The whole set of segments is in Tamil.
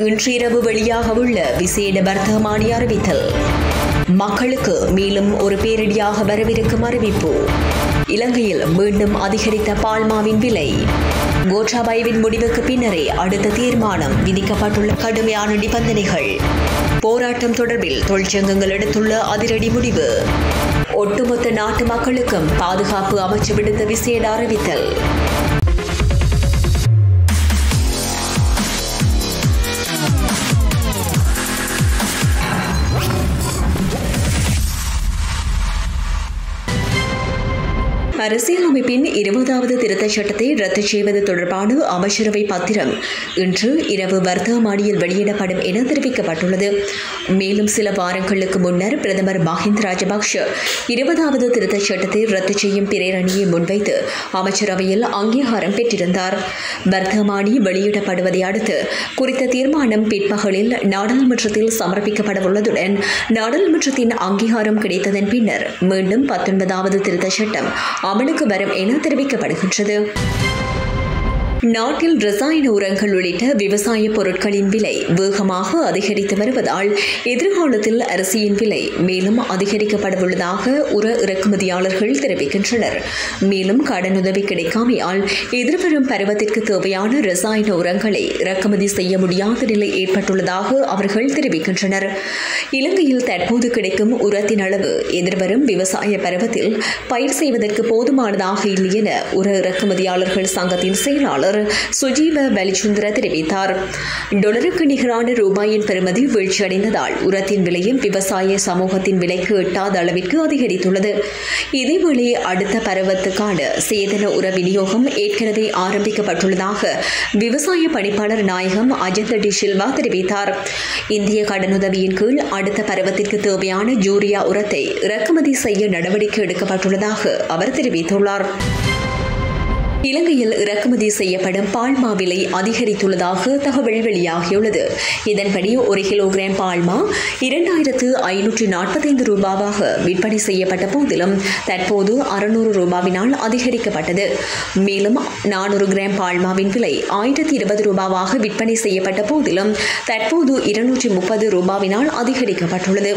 இன்றிரவு வெளியாகவுள்ள விசேட வர்த்தமானி அறிவித்தல் மக்களுக்கு மேலும் ஒரு பேரிடியாக வரவிருக்கும் அறிவிப்பு இலங்கையில் மீண்டும் அதிகரித்த பால்மாவின் விலை கோட்டாபாயவின் முடிவுக்கு பின்னரே அடுத்த தீர்மானம் விதிக்கப்பட்டுள்ள கடுமையான நிபந்தனைகள் போராட்டம் தொடர்பில் தொழிற்சங்கங்கள் எடுத்துள்ள அதிரடி முடிவு ஒட்டுமொத்த நாட்டு மக்களுக்கும் பாதுகாப்பு அமைச்சு விடுத்த விசேட அறிவித்தல் அரசியலமைப்பின் இருபதாவது திருத்தச் சட்டத்தை ரத்து செய்வது தொடர்பான அமைச்சரவை பத்திரம் இன்று இரவு வர்த்தமானியில் வெளியிடப்படும் என தெரிவிக்கப்பட்டுள்ளது மேலும் சில வாரங்களுக்கு முன்னர் பிரதமர் மஹிந்த ராஜபக்ஷ இருபதாவது திருத்தச் சட்டத்தை ரத்து செய்யும் பிரேரணியை முன்வைத்து அமைச்சரவையில் அங்கீகாரம் பெற்றிருந்தார் வர்த்தமானி வெளியிடப்படுவதை அடுத்து குறித்த தீர்மானம் பிற்பகலில் நாடாளுமன்றத்தில் சமர்ப்பிக்கப்படவுள்ளதுடன் நாடாளுமன்றத்தின் அங்கீகாரம் கிடைத்ததன் பின்னர் மீண்டும் பத்தொன்பதாவது திருத்தச் சட்டம் அமலுக்கு வரும் என தெரிவிக்கப்படுகின்றது நாட்டில் ரசாயன உரங்கள் உள்ளிட்ட விவசாய பொருட்களின் விலை வேகமாக அதிகரித்து வருவதால் எதிர்காலத்தில் அரிசியின் விலை மேலும் அதிகரிக்கப்படவுள்ளதாக உர இறக்குமதியாளர்கள் தெரிவிக்கின்றனர் மேலும் கடனுதவி கிடைக்காமையால் எதிர்வரும் பருவத்திற்கு தேவையான ரசாயன உரங்களை இறக்குமதி செய்ய முடியாத நிலை ஏற்பட்டுள்ளதாக அவர்கள் தெரிவிக்கின்றனர் இலங்கையில் தற்போது கிடைக்கும் உரத்தின் அளவு எதிர்வரும் விவசாய பருவத்தில் பயிர் செய்வதற்கு போதுமானதாக இல்லை என உர இறக்குமதியாளர்கள் சங்கத்தின் செயலாளர் செயலாளர் சுஜீவ பலிச்சுந்தர தெரிவித்தார் டொலருக்கு நிகரான ரூபாயின் பெறுமதி வீழ்ச்சியடைந்ததால் உரத்தின் விலையும் விவசாய சமூகத்தின் விலைக்கு எட்டாத அளவிற்கு அதிகரித்துள்ளது இதேவேளை அடுத்த பருவத்துக்கான சேதன உர விநியோகம் ஏற்கனவே ஆரம்பிக்கப்பட்டுள்ளதாக விவசாய பணிப்பாளர் நாயகம் அஜந்த டி சில்வா தெரிவித்தார் இந்திய கடனுதவியின் கீழ் அடுத்த பருவத்திற்கு தேவையான ஜூரியா உரத்தை இறக்குமதி செய்ய நடவடிக்கை எடுக்கப்பட்டுள்ளதாக அவர் தெரிவித்துள்ளார் இலங்கையில் இறக்குமதி செய்யப்படும் பால்மா விலை அதிகரித்துள்ளதாக தகவல் வெளியாகியுள்ளது இதன்படி ஒரு கிலோகிராம் பால்மா இரண்டாயிரத்து ஐநூற்று நாற்பத்தைந்து ரூபாவாக விற்பனை செய்யப்பட்ட போதிலும் தற்போது அறுநூறு ரூபாவினால் அதிகரிக்கப்பட்டது மேலும் நானூறு கிராம் பால்மாவின் விலை ஆயிரத்தி இருபது ரூபாவாக விற்பனை செய்யப்பட்ட போதிலும் தற்போது இருநூற்றி முப்பது ரூபாவினால் அதிகரிக்கப்பட்டுள்ளது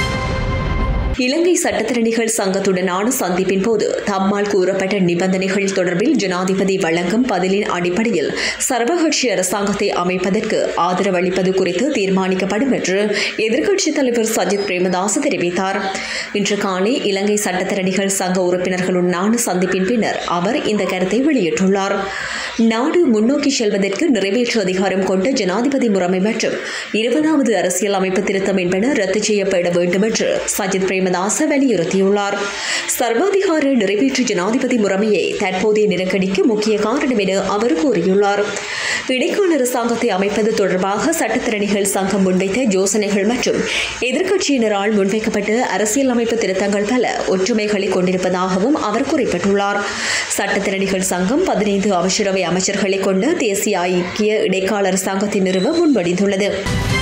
இலங்கை சட்டத்திறனிகள் சங்கத்துடனான சந்திப்பின் போது தம்மால் கூறப்பட்ட நிபந்தனைகள் தொடர்பில் ஜனாதிபதி வழங்கும் பதிலின் அடிப்படையில் சர்வகட்சி அரசாங்கத்தை அமைப்பதற்கு ஆதரவு அளிப்பது குறித்து தீர்மானிக்கப்படும் என்று எதிர்க்கட்சித் தலைவர் சஜித் பிரேமதாஸ் தெரிவித்தார் இன்று காலை இலங்கை சட்டத்திறனிகள் சங்க உறுப்பினர்களுடனான சந்திப்பின் பின்னர் அவர் இந்த கருத்தை வெளியிட்டுள்ளார் நாடு முன்னோக்கி செல்வதற்கு நிறைவேற்று அதிகாரம் கொண்ட ஜனாதிபதி முறைமை மற்றும் இருபதாவது அரசியல் அமைப்பு திருத்தம் என்பன ரத்து செய்யப்பட வேண்டும் என்று சஜித் பிரேம பிரேமதாச வலியுறுத்தியுள்ளார் சர்வாதிகார நிறைவேற்று ஜனாதிபதி முறைமையை தற்போதைய நெருக்கடிக்கு முக்கிய காரணம் என அவர் கூறியுள்ளார் இடைக்கால அரசாங்கத்தை அமைப்பது தொடர்பாக சட்டத்திறனிகள் சங்கம் முன்வைத்த யோசனைகள் மற்றும் எதிர்க்கட்சியினரால் முன்வைக்கப்பட்ட அரசியலமைப்பு திருத்தங்கள் பல ஒற்றுமைகளை கொண்டிருப்பதாகவும் அவர் குறிப்பிட்டுள்ளார் சட்டத்திறனிகள் சங்கம் பதினைந்து அமைச்சரவை அமைச்சர்களை கொண்ட தேசிய ஐக்கிய இடைக்கால அரசாங்கத்தை நிறுவ முன்வடிந்துள்ளது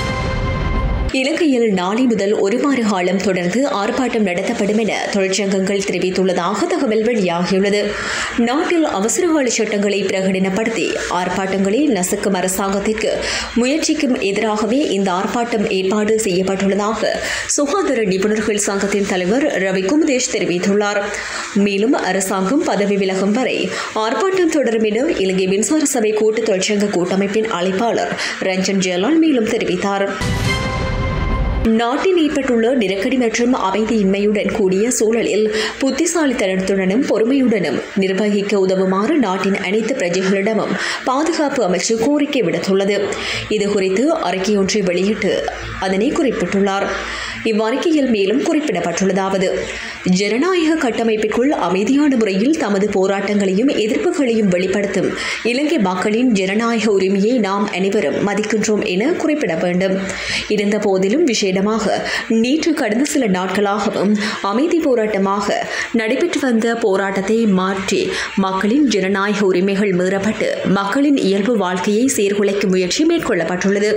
இலங்கையில் நாளை முதல் ஒரு வார காலம் தொடர்ந்து ஆர்ப்பாட்டம் நடத்தப்படும் என தொழிற்சங்கங்கள் தெரிவித்துள்ளதாக தகவல் வெளியாகியுள்ளது நாட்டில் அவசரகால சட்டங்களை பிரகடனப்படுத்தி ஆர்ப்பாட்டங்களை நசுக்கும் அரசாங்கத்திற்கு முயற்சிக்கும் எதிராகவே இந்த ஆர்ப்பாட்டம் ஏற்பாடு செய்யப்பட்டுள்ளதாக சுகாதார நிபுணர்கள் சங்கத்தின் தலைவர் ரவி குமுதேஷ் தெரிவித்துள்ளார் மேலும் அரசாங்கம் பதவி விலகும் வரை ஆர்ப்பாட்டம் தொடரும் என இலங்கை மின்சார சபை கூட்டு தொழிற்சங்க கூட்டமைப்பின் அழைப்பாளர் ரஞ்சன் ஜெயலால் மேலும் தெரிவித்தார் நாட்டில் ஏற்பட்டுள்ள நெருக்கடி மற்றும் அமைதியின்மையுடன் கூடிய சூழலில் புத்திசாலித்தனத்துடனும் பொறுமையுடனும் நிர்வகிக்க உதவுமாறு நாட்டின் அனைத்து பிரஜைகளிடமும் பாதுகாப்பு அமைச்சு கோரிக்கை விடுத்துள்ளது இதுகுறித்து அறிக்கையொன்றை வெளியிட்டு அதனை குறிப்பிட்டுள்ளார் இவ்வறிக்கையில் மேலும் குறிப்பிடப்பட்டுள்ளதாவது ஜனநாயக கட்டமைப்பிற்குள் அமைதியான முறையில் தமது போராட்டங்களையும் எதிர்ப்புகளையும் வெளிப்படுத்தும் இலங்கை மக்களின் ஜனநாயக உரிமையை நாம் அனைவரும் மதிக்கின்றோம் என குறிப்பிட வேண்டும் இருந்த போதிலும் விசேடமாக நேற்று கடந்த சில நாட்களாகவும் அமைதி போராட்டமாக நடைபெற்று வந்த போராட்டத்தை மாற்றி மக்களின் ஜனநாயக உரிமைகள் மீறப்பட்டு மக்களின் இயல்பு வாழ்க்கையை சீர்குலைக்கும் முயற்சி மேற்கொள்ளப்பட்டுள்ளது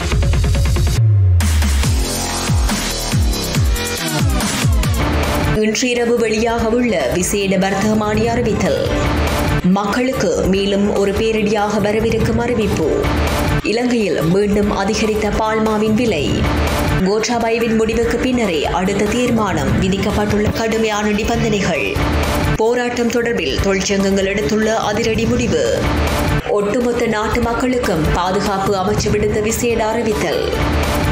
இன்றிரவு வெளியாகவுள்ள விசேட வர்த்தமானி அறிவித்தல் மக்களுக்கு மேலும் ஒரு பேரிடியாக வரவிருக்கும் அறிவிப்பு இலங்கையில் மீண்டும் அதிகரித்த பால்மாவின் விலை கோட்டாபாயவின் முடிவுக்கு பின்னரே அடுத்த தீர்மானம் விதிக்கப்பட்டுள்ள கடுமையான நிபந்தனைகள் போராட்டம் தொடர்பில் தொழிற்சங்கங்கள் எடுத்துள்ள அதிரடி முடிவு ஒட்டுமொத்த நாட்டு மக்களுக்கும் பாதுகாப்பு அமைச்சு விடுத்த விசேட அறிவித்தல்